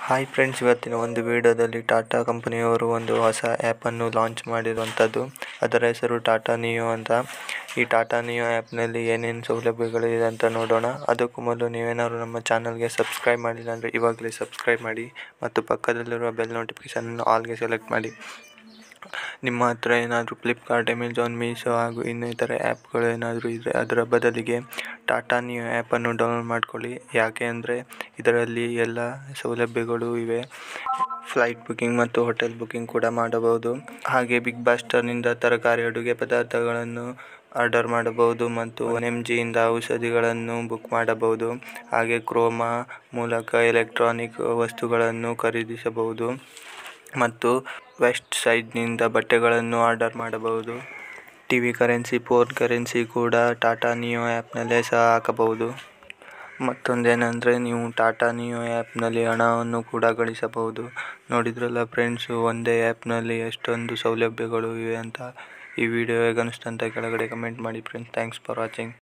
hi friends ಇವತ್ತಿನ ಒಂದು ವಿಡಿಯೋದಲ್ಲಿ ಟಾಟಾ ಕಂಪನಿಯವರು ಒಂದು ಹೊಸ ಆ್ಯಪನ್ನು ಲಾಂಚ್ ಮಾಡಿರುವಂಥದ್ದು ಅದರ ಹೆಸರು ಟಾಟಾ ನಿಯೋ ಅಂತ ಈ ಟಾಟಾ ನಿಯೋ ಆ್ಯಪ್ನಲ್ಲಿ ಏನೇನು ಸೌಲಭ್ಯಗಳಿದೆ ಅಂತ ನೋಡೋಣ ಅದಕ್ಕೂ ಮೊದಲು ನೀವೇನಾದ್ರು ನಮ್ಮ ಚಾನಲ್ಗೆ ಸಬ್ಸ್ಕ್ರೈಬ್ ಮಾಡಿಲ್ಲ ಅಂದರೆ ಇವಾಗಲೇ ಸಬ್ಸ್ಕ್ರೈಬ್ ಮಾಡಿ ಮತ್ತು ಪಕ್ಕದಲ್ಲಿರುವ ಬೆಲ್ ನೋಟಿಫಿಕೇಷನನ್ನು ಆಲ್ಗೆ ಸೆಲೆಕ್ಟ್ ಮಾಡಿ ನಿಮ್ಮ ಹತ್ರ ಏನಾದರೂ ಫ್ಲಿಪ್ಕಾರ್ಟ್ ಅಮೆಜಾನ್ ಮೀಶೋ ಹಾಗೂ ಇನ್ನಿತರ ಆ್ಯಪ್ಗಳು ಏನಾದರೂ ಇದ್ದರೆ ಅದರ ಬದಲಿಗೆ ಟಾಟಾ ನಿಯೋ ಆ್ಯಪನ್ನು ಡೌನ್ಲೋಡ್ ಮಾಡ್ಕೊಳ್ಳಿ ಯಾಕೆ ಅಂದರೆ ಇದರಲ್ಲಿ ಎಲ್ಲ ಸೌಲಭ್ಯಗಳು ಇವೆ ಫ್ಲೈಟ್ ಬುಕ್ಕಿಂಗ್ ಮತ್ತು ಹೋಟೆಲ್ ಬುಕ್ಕಿಂಗ್ ಕೂಡ ಮಾಡಬಹುದು ಹಾಗೆ ಬಿಗ್ ಬಾಸ್ಟರ್ನಿಂದ ತರಕಾರಿ ಅಡುಗೆ ಪದಾರ್ಥಗಳನ್ನು ಆರ್ಡರ್ ಮಾಡಬಹುದು ಮತ್ತು ಒನ್ ಎಮ್ ಜಿಯಿಂದ ಔಷಧಿಗಳನ್ನು ಬುಕ್ ಮಾಡಬಹುದು ಹಾಗೆ ಕ್ರೋಮಾ ಮೂಲಕ ಎಲೆಕ್ಟ್ರಾನಿಕ್ ವಸ್ತುಗಳನ್ನು ಖರೀದಿಸಬಹುದು ಮತ್ತು ವೆಸ್ಟ್ ಸೈಡ್ನಿಂದ ಬಟ್ಟೆಗಳನ್ನು ಆರ್ಡರ್ ಮಾಡಬಹುದು T V currency phone currency ಕೂಡ ಟಾಟಾ ನಿಯೋ ಆ್ಯಪ್ನಲ್ಲೇ ಸಹ ಹಾಕಬಹುದು ಮತ್ತೊಂದೇನೆಂದರೆ ನೀವು ಟಾಟಾ ನಿಯೋ ಆ್ಯಪ್ನಲ್ಲಿ ಹಣವನ್ನು ಕೂಡ ಗಳಿಸಬಹುದು ನೋಡಿದ್ರಲ್ಲ ಫ್ರೆಂಡ್ಸು ಒಂದೇ ಆ್ಯಪ್ನಲ್ಲಿ ಎಷ್ಟೊಂದು ಸೌಲಭ್ಯಗಳು ಇವೆ ಅಂತ ಈ ವಿಡಿಯೋ ಹೇಗೆ ಅನಿಸ್ತು ಅಂತ ಕೆಳಗಡೆ ಕಮೆಂಟ್ ಮಾಡಿ ಫ್ರೆಂಡ್ಸ್ ಥ್ಯಾಂಕ್ಸ್ ಫಾರ್ ವಾಚಿಂಗ್